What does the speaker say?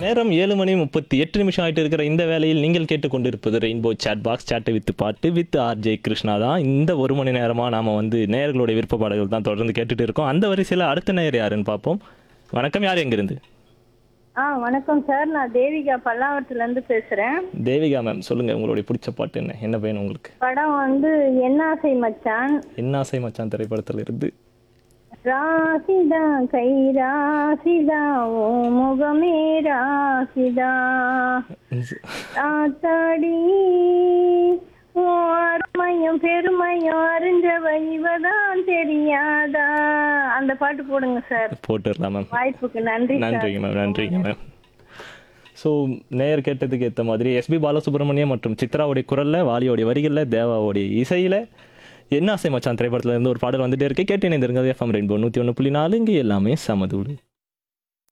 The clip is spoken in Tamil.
நேரம் ஏழு மணி முப்பத்தி எட்டு நிமிஷம் ஆயிட்டு இருக்கிற இந்த வேளையில் நீங்கள் கேட்டுக்கொண்டிருப்பது ரெயின்போ சாட் பாக்ஸ் சாட்டை வித்து பாட்டு வித் ஆர்ஜே கிருஷ்ணா தான் இந்த ஒரு மணி நேரமாக நாம வந்து நேயர்களுடைய விருப்ப பாடல்கள் தான் தொடர்ந்து கேட்டுட்டு இருக்கோம் அந்த வரிசையில் அடுத்த நேயர் யாருன்னு பார்ப்போம் வணக்கம் யார் எங்கிருந்து ஆ வணக்கம் சார் நான் தேவிகா பல்லாவரத்துல இருந்து பேசுறேன் தேவிகா மேம் சொல்லுங்க உங்களுடைய பிடிச்ச பாட்டு என்ன என்ன வேணும் உங்களுக்கு படம் வந்து என்னாசை மச்சான் என்ன ஆசை மச்சான் திரைப்படத்துல இருந்து ராசிதா கை ராசிதா ஓ முகமே ராசிதா ஆத்தாடி ஓ அருமையும் பெருமையும் அறிஞ்சவ இவதான் தெரியாதா அந்த பாட்டு போடுங்க சார் போட்டுடலாம் மேம் வாய்ப்புக்கு நன்றி சார் நன்றிங்க மேம் நன்றிங்க மேம் ஸோ நேயர் கேட்டதுக்கு ஏற்ற மாதிரி எஸ்பி பாலசுப்ரமணியம் மற்றும் சித்ராவுடைய குரலில் வாலியோடைய வரிகளில் தேவாவுடைய இசையில் என்ன ஆசை மச்சான் திரைப்படத்துல இருந்து ஒரு பாடல் வந்துட்டே இருக்கு கேட்டு இணைந்திருங்க எஃப்எம் ரெயின்போ நூற்றி ஒன்று புள்ளி நாலு இங்கே எல்லாமே சமதூடு